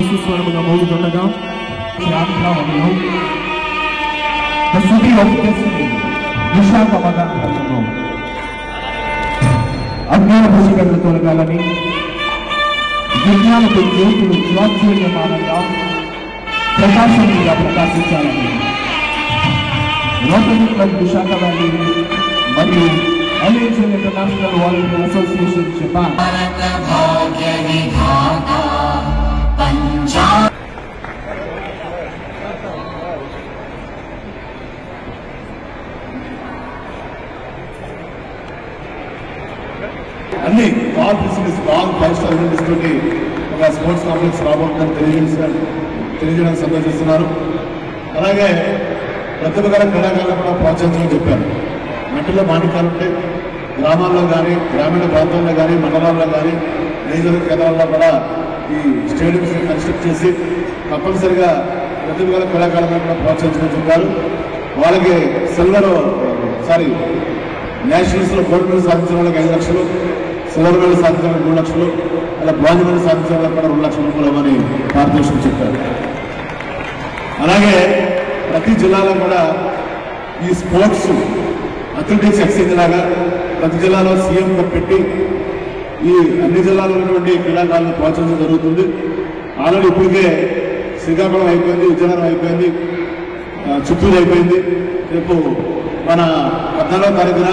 సుస్వరముగా మోగుతుండగా శ్రాంతావనిలో The city of destiny, విశాఖపట్నంలో అజ్ఞానపు చీకట్లు తొలగాలని విజ్ఞానపు జ్యోతులు జ్వాజ్యోల్యమానంగా ప్రకాశంగా ప్రకాశించాలని రోటరీ క్లబ్ విశాఖ వ్యాలీ మరియు ఎల్ఏజల్ ఇంటర్నేషనల్ వాలంటీర్ అసోసియేషన్ జపాన్ అన్ని all facilities all five star facilities తోటి ఒక స్పోర్ట్స్ కాంప్లెక్స్ రాబోతుందని తెలియజేసిన తెలియజేయడానికి సందర్శిస్తున్నారు అలాగే ప్రతిభ గల క్రీడాకారులను కూడా ప్రోత్సహించమని చెప్పారు మట్టిలో మాణిక్యాలు ఉంటే గ్రామాల్లో కానీ గ్రామీణ ప్రాంతాల్లో కానీ మండలాల్లో కానీ నియోజక కేంద్రాల్లో కూడా ఈ స్టేడియంస్ కన్స్ట్రక్ట్ చేసి తప్పనిసరిగా ప్రతిభ గల క్రీడాకారులను కూడా ప్రోత్సహించమని చెప్పారు వాళ్ళకి సిల్వర్ సారీ నేషనల్స్ లో గోల్డ్ మెడల్ సాధించిన వాళ్ళకి ఐదు లక్షలు సిల్వర్ మెడల్ సాధించిన వాళ్ళకి మూడు లక్షలు అలా బ్రాంజ్ మెడల్ సాధించిన వాళ్ళకి కూడా రెండు లక్షల రూపాయలు ఇవ్వమని పారితోషికం చెప్పారు అలాగే ప్రతి జిల్లాలో కూడా ఈ స్పోర్ట్స్ అథ్లెటిక్స్ ఎక్సైజ్ లాగా ప్రతి జిల్లాలో సీఎం పెట్టి ఈ అన్ని జిల్లాలో ఉన్నటువంటి క్రీడాకారులను ప్రోత్సహించడం జరుగుతుంది ఆల్రెడీ ఇప్పటికే శ్రీకాకుళం అయిపోయింది విజయనగరం అయిపోయింది ఆ, చిత్తూరు అయిపోయింది రేపు మన పద్నాలుగో తారీఖున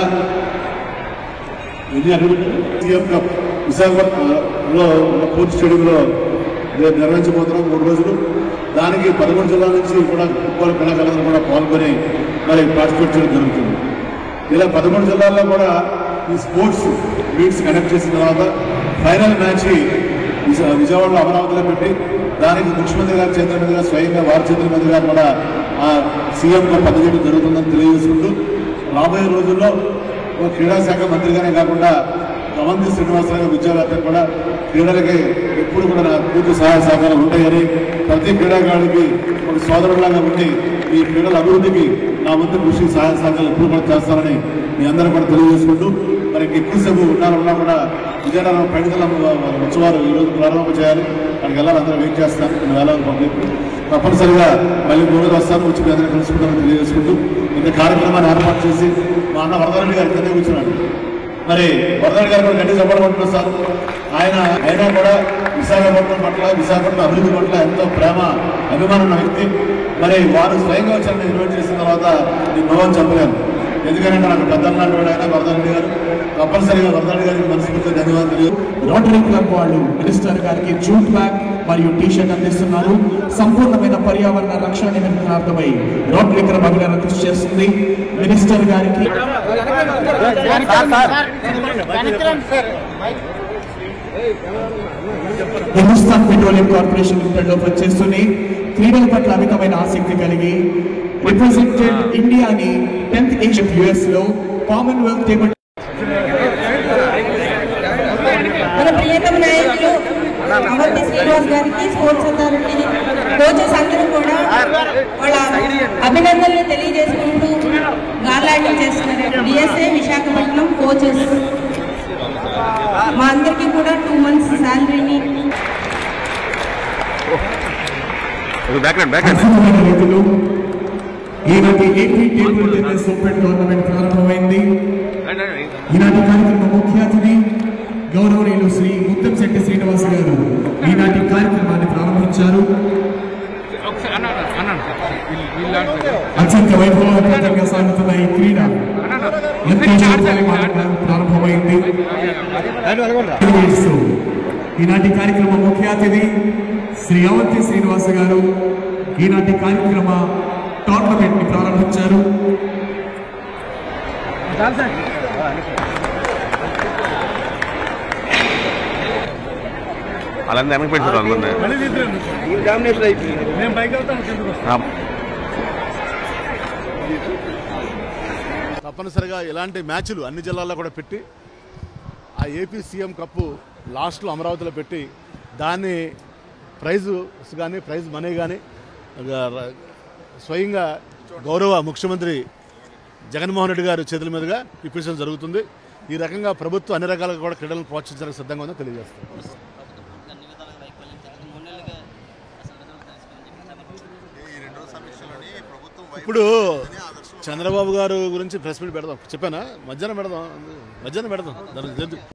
ఇది అక్కడ సీఎం కప్ విశాఖపట్నంలో ఉన్న పూర్తి స్టేడియంలో రేపు నిర్వహించబోతున్నాం మూడు రోజులు దానికి పదకొండు జిల్లాల నుంచి కూడా ఫుట్బాల్ కళాకారులు కూడా పాల్గొని మరి పార్టిసిపేట్ చేయడం జరుగుతుంది ఇలా పదకొండు జిల్లాల్లో కూడా ఈ స్పోర్ట్స్ మీట్స్ కండక్ట్ చేసిన తర్వాత ఫైనల్ మ్యాచ్ విజ- విజయవాడలో అమరావతిలో పెట్టి దానికి ముఖ్యమంత్రి గారి చేతుల మీదుగా స్వయంగా వారి చేతుల మీదుగా కూడా ఆ సీఎంగా పదవి జరుగుతుందని తెలియజేసుకుంటూ రాబోయే రోజుల్లో ఒక క్రీడా శాఖ మంత్రిగానే కాకుండా రవంతి శ్రీనివాసరావు విద్యావేత్త కూడా క్రీడలకి ఎప్పుడు కూడా నా పూర్తి సహాయ సహకారాలు ఉంటాయని ప్రతి క్రీడాకారుడికి ఒక సోదరులాగా ఉండి ఈ క్రీడల అభివృద్ధికి నా వంతు కృషి సహాయ సహకారాలు ఎప్పుడు కూడా చేస్తానని మీ అందరూ కూడా తెలియజేసుకుంటూ మరి ఎక్కువసేపు ఉన్నారన్నా కూడా విజయనగరం పైడితల ఉత్సవాలు ఈ రోజు ప్రారంభం చేయాలి అక్కడికి వెళ్ళాలి అందరూ వెయిట్ చేస్తాను నేను వెళ్ళాలి పబ్లిక్ తప్పనిసరిగా మళ్ళీ మూడు రోజులు వస్తాను వచ్చి మీ అందరూ కలుసుకుంటామని తెలియజేసుకుంటూ ఇంత కార్యక్రమాన్ని ఏర్పాటు చేసి మా అన్న వరదరెడ్డి గారి కింద కూర్చున్నాడు మరి వరదరెడ్డి గారు కూడా గట్టి చెప్పడం సార్ ఆయన అయినా కూడా విశాఖపట్నం పట్ల విశాఖపట్నం అభివృద్ధి పట్ల ఎంతో ప్రేమ అభిమానం ఉన్న వ్యక్తి మరి వారు స్వయంగా వచ్చి నన్ను ఇన్వైట్ చేసిన తర్వాత నేను భగవాన్ చెప్పలేను ఎందుకంటే నాకు పెద్దలు లాంటి వాడు ఆయన వరదరెడ్డి గారు తప్పనిసరిగా వరదరెడ్డి గారికి మనస్ఫూర్తిగా ధన్యవాదాలు తెలియదు రోటరీ క్లబ్ వాళ్ళు మినిస్టర్ గారికి జూట్ బ్యాగ్ మరియు టీ షర్ట్ అందిస్తున్నారు సంపూర్ణమైన పర్యావరణ రక్షణ నిమిత్తార్థమై రోటరీ క్లబ్ అభినందన కృషి చేస్తుంది మినిస్టర్ గారికి హిందుస్థాన్ పెట్రోలియం కార్పొరేషన్ లిమిటెడ్ లో పనిచేస్తూనే క్రీడల పట్ల అమితమైన ఆసక్తి కలిగి రిప్రజెంటెడ్ ఇండియాని టెన్త్ ఏషియన్ యుఎస్ లో కామన్వెల్త్ టేబుల్ మన ప్రియతమ నాయకులు అవంతి శ్రీనివాస్ గారికి స్పోర్ట్స్ అథారిటీ కోచెస్ అందరూ కూడా వాళ్ళ అభినందనలు తెలియజేసుకుంటూ గాలాటం చేస్తున్నారు డిఎస్ఏ విశాఖపట్నం కోచెస్ మా అందరికీ కూడా టూ మంత్స్ శాలరీని బ్యాక్గ్రౌండ్ బ్యాక్గ్రౌండ్ అద్భుతమైన రీతిలో ఈనాటి AP table tennis open tournament ప్రారంభమైంది ఈనాటి కార్యక్రమ ముఖ్య అతిథి గౌరవనీయులు శ్రీ ముత్తంశెట్టి శ్రీనివాస్ గారు ఈనాటి కార్యక్రమాన్ని ప్రారంభించారు అత్యంత వైభవపేతంగా సాగుతున్న ఈ క్రీడ ఎంతో జాతీయమానంగా ప్రారంభమైంది నిర్వహిస్తూ ఈనాటి కార్యక్రమ ముఖ్య అతిథి శ్రీ అవంతి శ్రీనివాస గారు ఈనాటి కార్యక్రమ టోర్నమెంట్ ని ప్రారంభించారు వాళ్ళందరూ వెనక్కి పెట్టారు అందరినీ ఆ, తప్పనిసరిగా ఇలాంటి మ్యాచ్లు అన్ని జిల్లాల్లో కూడా పెట్టి ఆ ఏపీ సీఎం కప్పు లాస్ట్లో అమరావతిలో పెట్టి దాన్ని ప్రైజ్ కానీ ప్రైజ్ మనీ కానీ స్వయంగా గౌరవ ముఖ్యమంత్రి జగన్మోహన్ రెడ్డి గారి చేతుల మీదుగా ఇప్పించడం జరుగుతుంది ఈ రకంగా ప్రభుత్వం అన్ని రకాలుగా కూడా క్రీడలను ప్రోత్సహించడానికి సిద్ధంగా ఉందని తెలియజేస్తుంది అన్ని విధాలుగా వైఫల్యం జరిగింది మూడు నెలలుగా ఇప్పుడు చంద్రబాబు గారు గురించి ప్రెస్ మీట్ పెడదాం చెప్పానా మధ్యాహ్నం పెడదాం మధ్యాహ్నం పెడదాం దానికి